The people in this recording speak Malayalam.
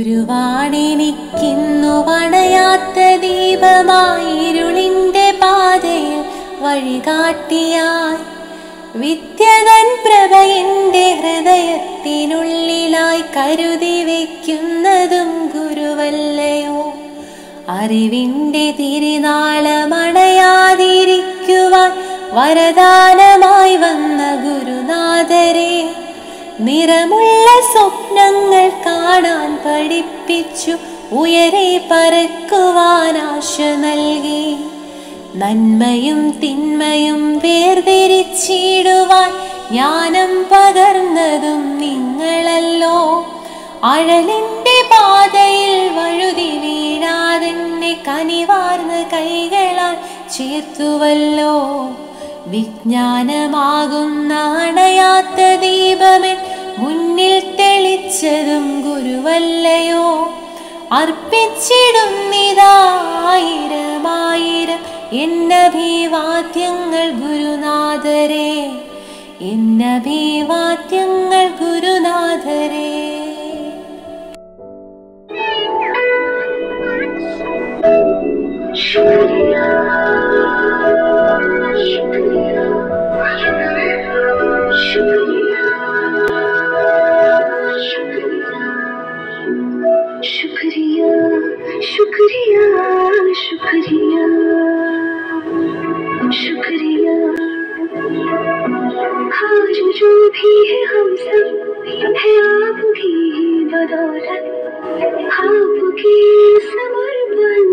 ഗുരുവാണെനിക്കിന്നു പണയാത്ത ദീപമായിരുളിന്റെ പാതയിൽ വഴികാട്ടിയായി വിദ്യതൻ പ്രഭ എൻ്റെ ഹൃദയത്തിനുള്ളിലായി കരുതി വയ്ക്കുന്നതും ഗുരുവല്ലയോ അറിവിൻ്റെ തിരുനാളമണയാതിരിക്കുവാൻ വരദാനമായി വന്ന ഗുരുനാഥരെ നിറമുള്ള സ്വപ്നങ്ങൾ കാണാൻ പഠിപ്പിച്ചു ഉയരെ പറക്കുവാൻ ആശ നൽകി നന്മയും തിന്മയും വേർതിരിച്ചിടുവാൻ ജ്ഞാനം പകർന്നതും നിങ്ങളല്ലോ അഴലിന്റെ പാതയിൽ വഴുതി വീഴാതെന്നെ കനിവാർന്ന കൈകളാൽ ചേർത്തുവല്ലോ വിജ്ഞാനമാകുന്ന അണയാത്ത ദീപമൻ മുന്നിൽ തെളിച്ചതും ഗുരുവല്ലയോ അർപ്പിച്ചിടുന്നിതായിരമായിരം എന്നഭിവാദ്യങ്ങൾ ഗുരുനാഥരെ എന്നഭിവാദ്യങ്ങൾ ഗുരുനാഥരെ शुक्रिया शुक्रिया शुक्रिया शुक्रिया शुक्रिया शुक्रिया शुक्रिया आज जो भी है हम सब है आपकी ही बदौलत आपकी समर्पण